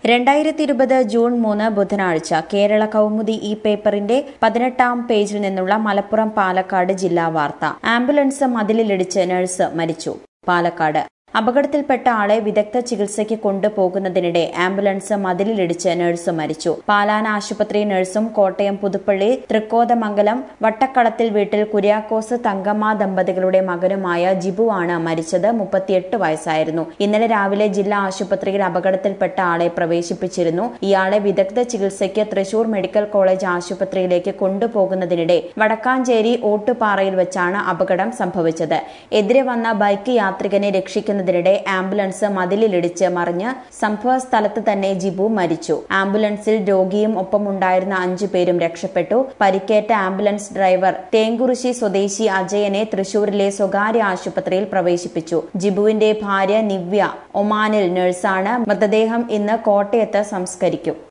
രണ്ടായിരത്തി ഇരുപത് ജൂൺ മൂന്ന് ബുധനാഴ്ച കേരള കൗമുദി ഈ പേപ്പറിന്റെ പതിനെട്ടാം പേജിൽ നിന്നുള്ള മലപ്പുറം പാലക്കാട് ജില്ലാ വാർത്ത ആംബുലൻസ് മതിലിലിടിച്ച് നഴ്സ് മരിച്ചു പാലക്കാട് അപകടത്തിൽപ്പെട്ട ആളെ വിദഗ്ധ ചികിത്സയ്ക്ക് കൊണ്ടുപോകുന്നതിനിടെ ആംബുലൻസ് മതിലിലിടിച്ച് നഴ്സ് മരിച്ചു പാലാന ആശുപത്രി നഴ്സും കോട്ടയം പുതുപ്പള്ളി തൃക്കോതമംഗലം വട്ടക്കളത്തിൽ വീട്ടിൽ കുര്യാക്കോസ് തങ്കമ്മ ദമ്പതികളുടെ മകനുമായ ജിബുവാണ് മരിച്ചത് മുപ്പത്തിയെട്ട് വയസ്സായിരുന്നു ഇന്നലെ രാവിലെ ജില്ലാ ആശുപത്രിയിൽ അപകടത്തിൽപ്പെട്ട ആളെ പ്രവേശിപ്പിച്ചിരുന്നു ഇയാളെ വിദഗ്ധ ചികിത്സയ്ക്ക് തൃശൂർ മെഡിക്കൽ കോളേജ് ആശുപത്രിയിലേക്ക് കൊണ്ടുപോകുന്നതിനിടെ വടക്കാഞ്ചേരി ഓട്ടുപാറയിൽ വെച്ചാണ് അപകടം സംഭവിച്ചത് എതിരെ വന്ന ബൈക്ക് യാത്രികനെ രക്ഷിക്കുന്നതിനിടെ ആംബുലൻസ് മതിലിലിടിച്ച് മറിഞ്ഞ് സംഭവ സ്ഥലത്ത് തന്നെ ജിബു മരിച്ചു ആംബുലൻസിൽ രോഗിയും ഒപ്പമുണ്ടായിരുന്ന അഞ്ചു പേരും രക്ഷപ്പെട്ടു പരിക്കേറ്റ ആംബുലൻസ് ഡ്രൈവർ തേങ്കുറിശി സ്വദേശി അജയനെ തൃശൂരിലെ സ്വകാര്യ ആശുപത്രിയിൽ പ്രവേശിപ്പിച്ചു ജിബുവിന്റെ ഭാര്യ നിവ്യ ഒമാനിൽ നഴ്സാണ് മൃതദേഹം ഇന്ന് കോട്ടയത്ത് സംസ്കരിക്കും